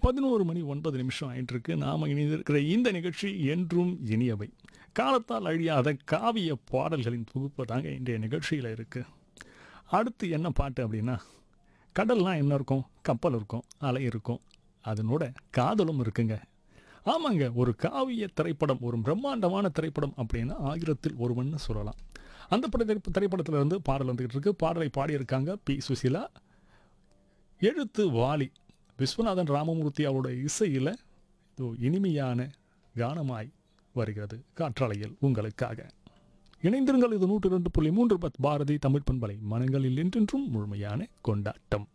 பதினோரு மணி ஒன்பது நிமிஷம் ஆயிட்டு இருக்கு நாம இணைந்திருக்கிற இந்த நிகழ்ச்சி என்றும் இனியவை காலத்தால் அழியாத காவிய பாடல்களின் தொகுப்பு தாங்க இன்றைய நிகழ்ச்சியில் இருக்கு அடுத்து என்ன பாட்டு அப்படின்னா கடல்லாம் என்ன இருக்கும் கப்பல் இருக்கும் அலை இருக்கும் அதனோட காதலும் இருக்குங்க ஆமாங்க ஒரு காவிய திரைப்படம் ஒரு பிரம்மாண்டமான திரைப்படம் அப்படின்னா ஆயிரத்தில் ஒருவன்னு சொல்லலாம் அந்த பட திரைப்ப- திரைப்படத்துல இருந்து பாடல் வந்துகிட்டு இருக்கு பாடலை பாடியிருக்காங்க பி சுசிலா எழுத்து வாலி விஸ்வநாதன் ராமமூர்த்தி அவரோட இசையில் இது இனிமையான கானமாய் வருகிறது காற்றாலையில் உங்களுக்காக இணைந்திருங்கள் இது நூற்று ரெண்டு புள்ளி மூன்று பத் பாரதி தமிழ் பண்பலை மனங்களில் என்றென்றும் முழுமையான கொண்டாட்டம்